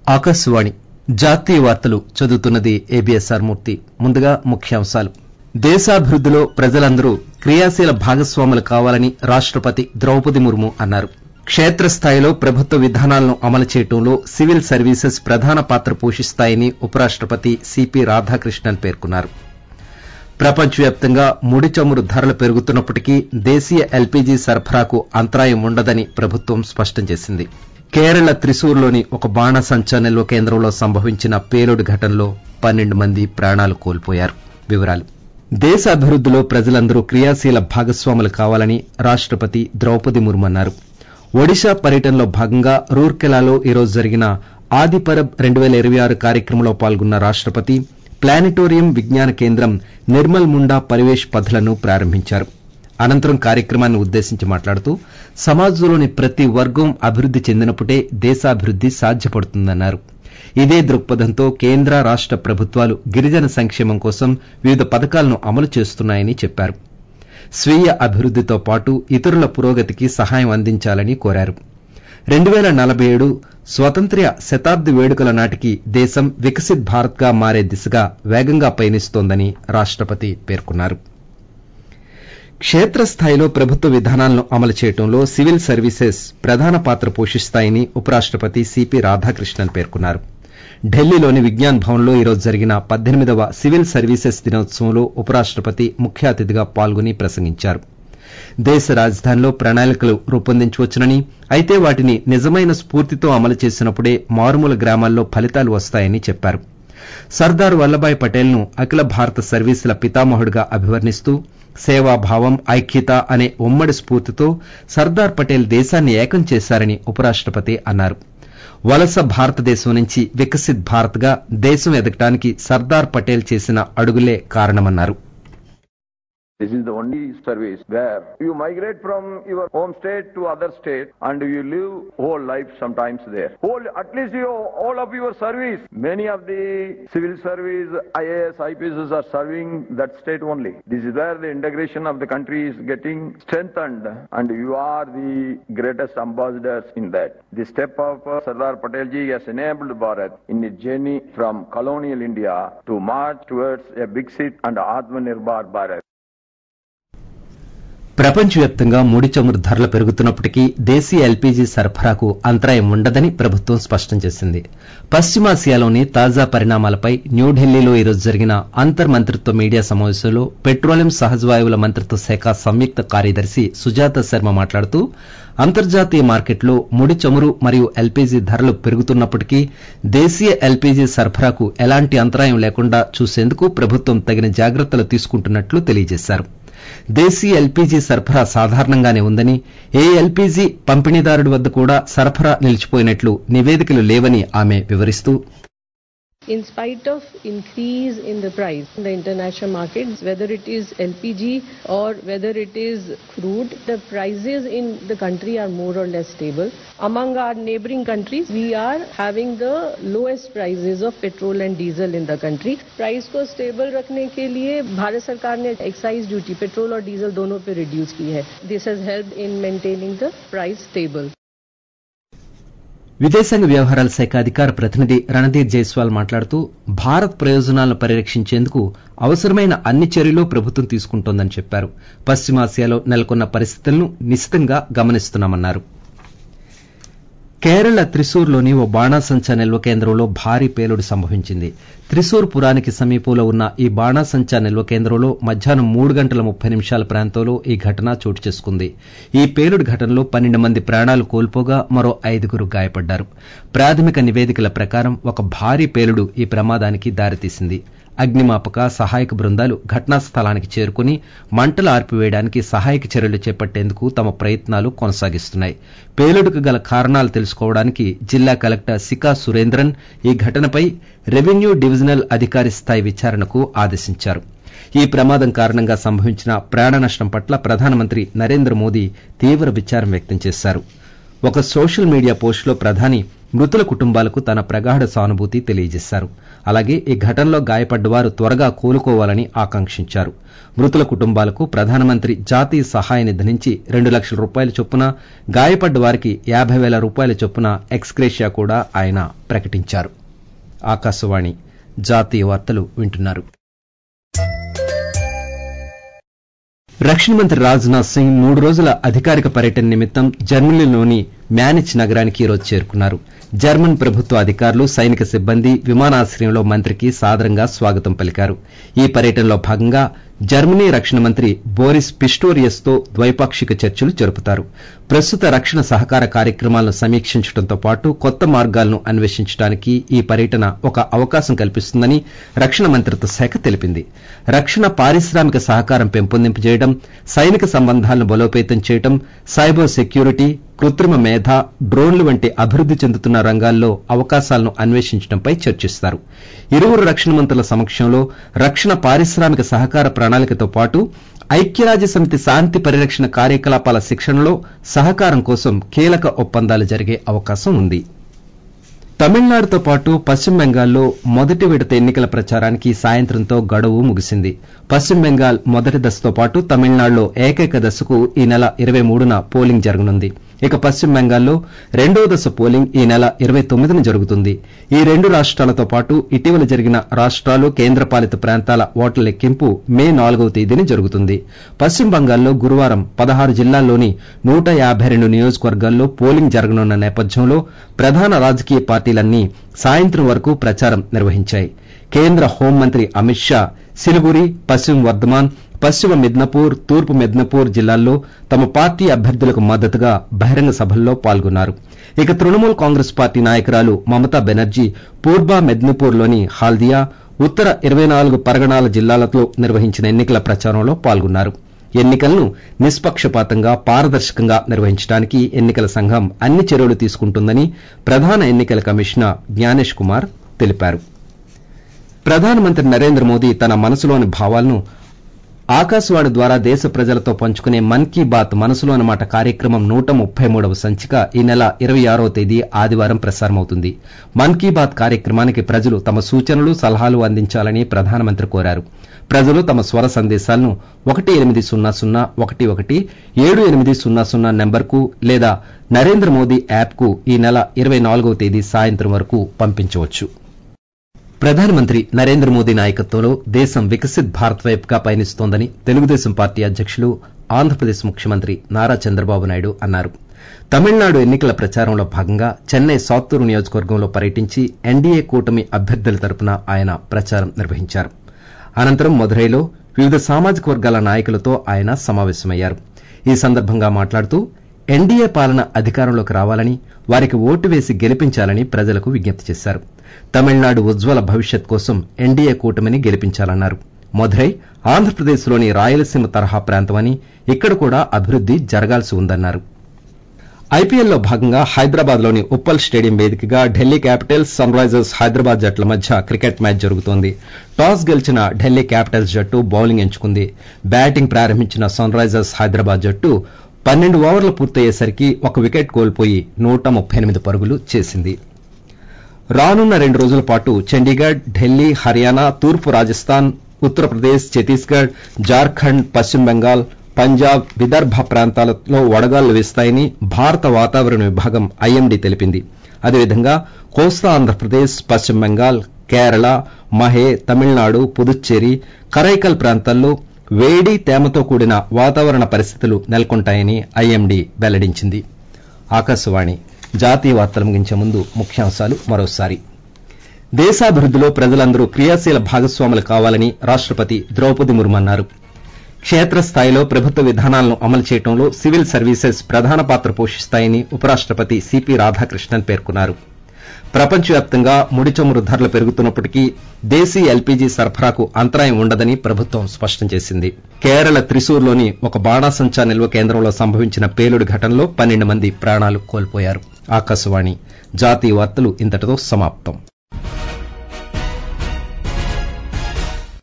ఆకాశవాణి జాతీయ వార్తలు చదువుతున్నది ఏబిఎస్ఆర్ మూర్తి ముందుగా ముఖ్యాంశాలు దేశాభివృద్దిలో ప్రజలందరూ క్రియాశీల భాగస్వాములు కావాలని రాష్టపతి ద్రౌపది ముర్ము అన్నారు క్షేత్రస్థాయిలో ప్రభుత్వ విధానాలను అమలు చేయడంలో సివిల్ సర్వీసెస్ ప్రధాన పాత్ర పోషిస్తాయని ఉపరాష్టపతి సిపి రాధాకృష్ణన్ పేర్కొన్నారు ప్రపంచవ్యాప్తంగా ముడి చమురు ధరలు పెరుగుతున్నప్పటికీ దేశీయ ఎల్పీజీ సరఫరాకు అంతరాయం ఉండదని ప్రభుత్వం స్పష్టం చేసింది కేరళ త్రిశూర్లోని ఒక బాణసంచా నిల్వ కేంద్రంలో సంభవించిన పేలుడు ఘటనలో పన్నెండు మంది ప్రాణాలు కోల్పోయారు వివరాలు దేశ అభివృద్దిలో ప్రజలందరూ క్రియాశీల భాగస్వాములు కావాలని రాష్టపతి ద్రౌపది ముర్ము అన్నారు ఒడిశా పర్యటనలో భాగంగా రూర్కెలాలో ఈరోజు జరిగిన ఆదిపరబ్ రెండు పేల ఇరవై ఆరు కార్యక్రమంలో పాల్గొన్న రాష్టపతి ప్లానిటోరియం విజ్ఞాన కేంద్రం నిర్మల్ ముండా పరివేష్ పథులను ప్రారంభించారు అనంతరం కార్యక్రమాన్ని ఉద్దేశించి మాట్లాడుతూ సమాజంలోని ప్రతి వర్గం అభివృద్ది చెందినప్పుడే దేశాభివృద్ది సాధ్యపడుతుందన్నారు ఇదే దృక్పథంతో కేంద్ర రాష్ట ప్రభుత్వాలు గిరిజన సంక్షేమం కోసం వివిధ పథకాలను అమలు చేస్తున్నాయని చెప్పారు స్వీయ అభివృద్దితో పాటు ఇతరుల పురోగతికి సహాయం అందించాలని కోరారు రెండు పేల నలభై ఏడు స్వాతంత్ర్య శతాబ్ది వేడుకల నాటికి దేశం వికసిత్ భారత్ గా మారే దిశగా వేగంగా పయనిస్తోందని రాష్టపతి పేర్కొన్నారు క్షేత్రస్థాయిలో ప్రభుత్వ విధానాలను అమలు చేయడంలో సివిల్ సర్వీసెస్ ప్రధాన పాత్ర పోషిస్తాయని ఉపరాష్టపతి సిపి రాధాకృష్ణన్ పేర్కొన్నారు ఢిల్లీలోని విజ్ఞాన్ భవన్లో ఈరోజు జరిగిన పద్దెనిమిదవ సివిల్ సర్వీసెస్ దినోత్సవంలో ఉపరాష్టపతి ముఖ్య అతిథిగా పాల్గొని ప్రసంగించారు దేశ రాజధానిలో ప్రణాళికలు రూపొందించవచ్చునని అయితే వాటిని నిజమైన స్ఫూర్తితో అమలు చేసినప్పుడే మారుమూల గ్రామాల్లో ఫలితాలు వస్తాయని చెప్పారు సర్దార్ వల్లభాయ్ పటేల్ ను అఖిల భారత సర్వీసుల పితామహుడిగా అభివర్ణిస్తూ సేవాభావం ఐక్యత అనే ఉమ్మడి స్ఫూర్తితో సర్దార్ పటేల్ దేశాన్ని ఏకం చేశారని ఉపరాష్టపతి అన్నారు వలస భారతదేశం నుంచి వికసిత్ భారత్ గా దేశం ఎదగటానికి సర్దార్ పటేల్ చేసిన అడుగులే కారణమన్నారు This is the only service where you migrate from your home state to other state and you live whole life sometimes there. Whole, at least you, all of your service, many of the civil service, IAS, IPS are serving that state only. This is where the integration of the country is getting strengthened and you are the greatest ambassadors in that. The step of uh, Sardar Patel ji has enabled Bharat in its journey from colonial India to march towards a big seat and Atmanirbhar Bharat. ప్రపంచవ్యాప్తంగా ముడి చమురు ధరలు పెరుగుతున్నప్పటికీ దేశీయ LPG సరఫరాకు అంతరాయం ఉండదని ప్రభుత్వం స్పష్టం చేసింది పశ్చిమాసియాలోని తాజా పరిణామాలపై న్యూఢిల్లీలో ఈరోజు జరిగిన అంతర్ మంత్రిత్వ మీడియా సమావేశంలో పెట్రోలియం సహజవాయువుల మంత్రిత్వ శాఖ సంయుక్త కార్యదర్శి సుజాత శర్మ మాట్లాడుతూ అంతర్జాతీయ మార్కెట్లో ముడి చమురు మరియు ఎల్పీజీ ధరలు పెరుగుతున్నప్పటికీ దేశీయ ఎల్పీజీ సరఫరాకు ఎలాంటి అంతరాయం లేకుండా చూసేందుకు ప్రభుత్వం తగిన జాగ్రత్తలు తీసుకుంటున్నట్లు తెలియజేశారు దేశీయ ఎల్పీజీ సరఫరా సాధారణంగానే ఉందని ఏ ఎల్పీజీ పంపిణీదారుడి వద్ద కూడా సరఫరా నిలిచిపోయినట్లు నివేదికలు లేవని ఆమె వివరిస్తూ In spite of increase in the price in the international markets, whether it is LPG or whether it is crude, the prices in the country are more or less stable. Among our neighboring countries, we are having the lowest prices of petrol and diesel in the country. Price को stable रखने के लिए भारत सरकार ने excise duty petrol और diesel दोनों पे reduce की है this has help in maintaining the price stable విదేశాంగ వ్యవహారాల శాఖ అధికార ప్రతినిధి రణధీర్ జైస్వాల్ మాట్లాడుతూ భారత్ ప్రయోజనాలను పరిరక్షించేందుకు అవసరమైన అన్ని చర్యలు ప్రభుత్వం తీసుకుంటోందని చెప్పారు పశ్చిమాసియాలో నెలకొన్న పరిస్థితులను నిశితంగా గమనిస్తున్నామన్నారు కేరళ త్రిశూర్లోని ఓ బాణాసంచా నిల్వ కేంద్రంలో భారీ పేలుడు సంభవించింది త్రిశూర్ పురానికి సమీపంలో ఉన్న ఈ బాణాసంచా నిల్వ కేంద్రంలో మధ్యాహ్నం మూడు గంటల ముప్పై నిమిషాల ప్రాంతంలో ఈ ఘటన చోటు చేసుకుంది ఈ పేలుడు ఘటనలో పన్నెండు మంది ప్రాణాలు కోల్పోగా మరో ఐదుగురు గాయపడ్డారు ప్రాథమిక నివేదికల ప్రకారం ఒక భారీ పేలుడు ఈ ప్రమాదానికి దారితీసింది అగ్నిమాపక సహాయక బృందాలు ఘటనా స్థలానికి చేరుకుని మంటలు ఆర్పివేయడానికి సహాయక చర్యలు చేపట్టేందుకు తమ ప్రయత్నాలు కొనసాగిస్తున్నాయి పేలుడుకు గల కారణాలు తెలుసుకోవడానికి జిల్లా కలెక్టర్ సికా సురేంద్రన్ ఈ ఘటనపై రెవెన్యూ డివిజనల్ అధికారి స్థాయి విచారణకు ఆదేశించారు ఈ ప్రమాదం కారణంగా సంభవించిన ప్రాణ నష్టం పట్ల ప్రధానమంత్రి నరేంద్ర మోదీ తీవ్ర విచారం వ్యక్తం చేశారు ఒక సోషల్ మీడియా పోస్టులో ప్రధాని మృతుల కుటుంబాలకు తన ప్రగాఢ సానుభూతి తెలియజేశారు అలాగే ఈ ఘటనలో గాయపడ్డవారు త్వరగా కోలుకోవాలని ఆకాంక్షించారు మృతుల కుటుంబాలకు ప్రధానమంత్రి జాతీయ సహాయ నిధి నుంచి రెండు లక్షల రూపాయల చొప్పున గాయపడ్డ వారికి యాభై వేల రూపాయల చొప్పున ఎక్స్గ్రేషియా కూడా ఆయన ప్రకటించారు ఆకాశవాణి జాతీయ వార్తలు వింటున్నారు రక్షణ మంత్రి రాజ్నాథ్ సింగ్ మూడు రోజుల అధికారిక పర్యటన నిమిత్తం జర్మనీలోని మ్యానిచ్ నగరానికి ఈరోజు చేరుకున్నారు జర్మన్ ప్రభుత్వ అధికారులు సైనిక సిబ్బంది విమానాశ్రయంలో మంత్రికి సాదరంగా స్వాగతం పలికారు ఈ పర్యటనలో భాగంగా జర్మనీ రక్షణ మంత్రి బోరిస్ పిస్టోరియస్ తో ద్వైపాక్షిక చర్చలు జరుపుతారు ప్రస్తుత రక్షణ సహకార కార్యక్రమాలను సమీక్షించడంతో పాటు కొత్త మార్గాలను అన్వేషించడానికి ఈ పర్యటన ఒక అవకాశం కల్పిస్తుందని రక్షణ మంత్రిత్వ శాఖ తెలిపింది రక్షణ పారిశ్రామిక సహకారం పెంపొందింపజేయడం సైనిక సంబంధాలను బలోపేతం చేయడం సైబర్ సెక్యూరిటీ కృత్రిమ మేధ డ్రోన్లు వంటి అభివృద్ది చెందుతున్న రంగాల్లో అవకాశాలను అన్వేషించడంపై చర్చిస్తారు ఇరువురు రక్షణ మంత్రుల సమక్షంలో రక్షణ పారిశ్రామిక సహకార ప్రణాళికతో పాటు ఐక్యరాజ్య సమితి శాంతి పరిరక్షణ కార్యకలాపాల శిక్షణలో సహకారం కోసం కీలక ఒప్పందాలు జరిగే అవకాశం ఉంది తమిళనాడుతో పాటు పశ్చిమ బెంగాల్లో మొదటి విడత ఎన్నికల ప్రచారానికి సాయంత్రంతో గడువు ముగిసింది పశ్చిమ బెంగాల్ మొదటి దశతో పాటు తమిళనాడులో ఏకైక దశకు ఈ నెల ఇరవై మూడున పోలింగ్ జరగనుంది ఇక పశ్చిమ బెంగాల్లో రెండో దశ పోలింగ్ ఈ నెల ఇరవై తొమ్మిదిన జరుగుతుంది ఈ రెండు రాష్ట్రాలతో పాటు ఇటీవల జరిగిన రాష్ట్రాలు కేంద్రపాలిత ప్రాంతాల ఓట్ల లెక్కింపు మే నాలుగవ తేదీన జరుగుతుంది పశ్చిమ బంగాల్లో గురువారం పదహారు జిల్లాల్లోని నూట యాభై రెండు నియోజకవర్గాల్లో పోలింగ్ జరగనున్న నేపథ్యంలో ప్రధాన రాజకీయ పార్టీలన్నీ సాయంత్రం వరకు ప్రచారం నిర్వహించాయి కేంద్ర హోంమంత్రి అమిత్ షా సిలిగురి పశ్చిమ వర్ధమాన్ పశ్చిమ మిద్నపూర్ తూర్పు మిద్నపూర్ జిల్లాల్లో తమ పార్టీ అభ్యర్థులకు మద్దతుగా బహిరంగ సభల్లో పాల్గొన్నారు ఇక తృణమూల్ కాంగ్రెస్ పార్టీ నాయకురాలు మమతా బెనర్జీ పూర్వ మెద్నపూర్లోని హాల్దియా ఉత్తర ఇరవై నాలుగు పరగణాల జిల్లాలతో నిర్వహించిన ఎన్నికల ప్రచారంలో పాల్గొన్నారు ఎన్నికలను నిష్పక్షపాతంగా పారదర్శకంగా నిర్వహించడానికి ఎన్నికల సంఘం అన్ని చర్యలు తీసుకుంటుందని ప్రధాన ఎన్నికల కమిషనర్ జ్ఞానేష్ కుమార్ తెలిపారు ప్రధానమంత్రి నరేంద్ర మోదీ తన మనసులోని భావాలను ఆకాశవాణి ద్వారా దేశ ప్రజలతో పంచుకునే మన్ కీ బాత్ మనసులోని మాట కార్యక్రమం నూట ముప్పై మూడవ సంచిక ఈ నెల ఇరవై ఆరో తేదీ ఆదివారం ప్రసారమవుతుంది మన్ కీ బాత్ కార్యక్రమానికి ప్రజలు తమ సూచనలు సలహాలు అందించాలని ప్రధానమంత్రి కోరారు ప్రజలు తమ స్వర సందేశాలను ఒకటి ఎనిమిది సున్నా సున్నా ఒకటి ఒకటి ఏడు ఎనిమిది సున్నా సున్నా నెంబర్కు లేదా నరేంద్ర మోదీ యాప్కు ఈ నెల ఇరవై నాలుగవ తేదీ సాయంత్రం వరకు పంపించవచ్చు ప్రధానమంత్రి నరేంద్ర మోదీ నాయకత్వంలో దేశం వికసిత్ భారత్ వైపుగా పయనిస్తోందని తెలుగుదేశం పార్టీ అధ్యక్షులు ఆంధ్రప్రదేశ్ ముఖ్యమంత్రి నారా చంద్రబాబు నాయుడు అన్నారు తమిళనాడు ఎన్నికల ప్రచారంలో భాగంగా చెన్నై సాత్తూరు నియోజకవర్గంలో పర్యటించి ఎన్డీఏ కూటమి అభ్యర్థుల తరపున ఆయన ప్రచారం నిర్వహించారు అనంతరం మదురైలో వివిధ సామాజిక వర్గాల నాయకులతో ఆయన సమావేశమయ్యారు ఈ సందర్భంగా మాట్లాడుతూ ఎన్డీఏ పాలన అధికారంలోకి రావాలని వారికి ఓటు వేసి గెలిపించాలని ప్రజలకు విజ్ఞప్తి చేశారు తమిళనాడు ఉజ్వల భవిష్యత్ కోసం ఎన్డీఏ కూటమిని గెలిపించాలన్నారు మధురై ఆంధ్రప్రదేశ్లోని రాయలసీమ తరహా ప్రాంతమని ఇక్కడ కూడా అభివృద్ది జరగాల్సి ఉందన్నారు ఐపీఎల్లో భాగంగా హైదరాబాద్ లోని ఉప్పల్ స్టేడియం వేదికగా Delhi Capitals Sunrisers Hyderabad జట్ల మధ్య క్రికెట్ మ్యాచ్ జరుగుతోంది టాస్ గెలిచిన ఢిల్లీ క్యాపిటల్స్ జట్టు బౌలింగ్ ఎంచుకుంది బ్యాటింగ్ ప్రారంభించిన సన్ రైజర్స్ హైదరాబాద్ జట్టు పన్నెండు ఓవర్లు పూర్తయ్యేసరికి ఒక వికెట్ కోల్పోయి నూట ముప్పై ఎనిమిది పరుగులు చేసింది రానున్న రెండు రోజుల పాటు చండీగఢ్ ఢిల్లీ హర్యానా తూర్పు రాజస్థాన్ ఉత్తరప్రదేశ్ ఛత్తీస్గఢ్ జార్ఖండ్ పశ్చిమ బెంగాల్ పంజాబ్ విదర్భ ప్రాంతాలలో వడగాళ్లు వీస్తాయని భారత వాతావరణ విభాగం ఐఎండీ తెలిపింది అదేవిధంగా కోస్తా ఆంధ్రప్రదేశ్ పశ్చిమ బెంగాల్ కేరళ మహే తమిళనాడు పుదుచ్చేరి కరైకల్ ప్రాంతాల్లో వేడి తేమతో కూడిన వాతావరణ పరిస్థితులు నెలకొంటాయని ఐఎండీ వెల్లడించింది ఆకాశవాణి జాతీయ వార్తలు ముగించే ముందు ముఖ్యాంశాలు మరోసారి దేశాభివృద్దిలో ప్రజలందరూ క్రియాశీల భాగస్వాములు కావాలని రాష్టపతి ద్రౌపది ముర్ము అన్నారు క్షేత్రస్థాయిలో ప్రభుత్వ విధానాలను అమలు చేయడంలో సివిల్ సర్వీసెస్ ప్రధాన పాత్ర పోషిస్తాయని ఉపరాష్టపతి సిపి రాధాకృష్ణన్ పేర్కొన్నారు ప్రపంచవ్యాప్తంగా ముడి చమురు ధరలు పెరుగుతున్నప్పటికీ దేశీ ఎల్పీజీ సరఫరాకు అంతరాయం ఉండదని ప్రభుత్వం స్పష్టం చేసింది కేరళ త్రిశూర్లోని ఒక బాణాసంచా నిల్వ కేంద్రంలో సంభవించిన పేలుడు ఘటనలో పన్నెండు మంది ప్రాణాలు కోల్పోయారు ఆకాశవాణి జాతీయ వార్తలు ఇంతటితో సమాప్తం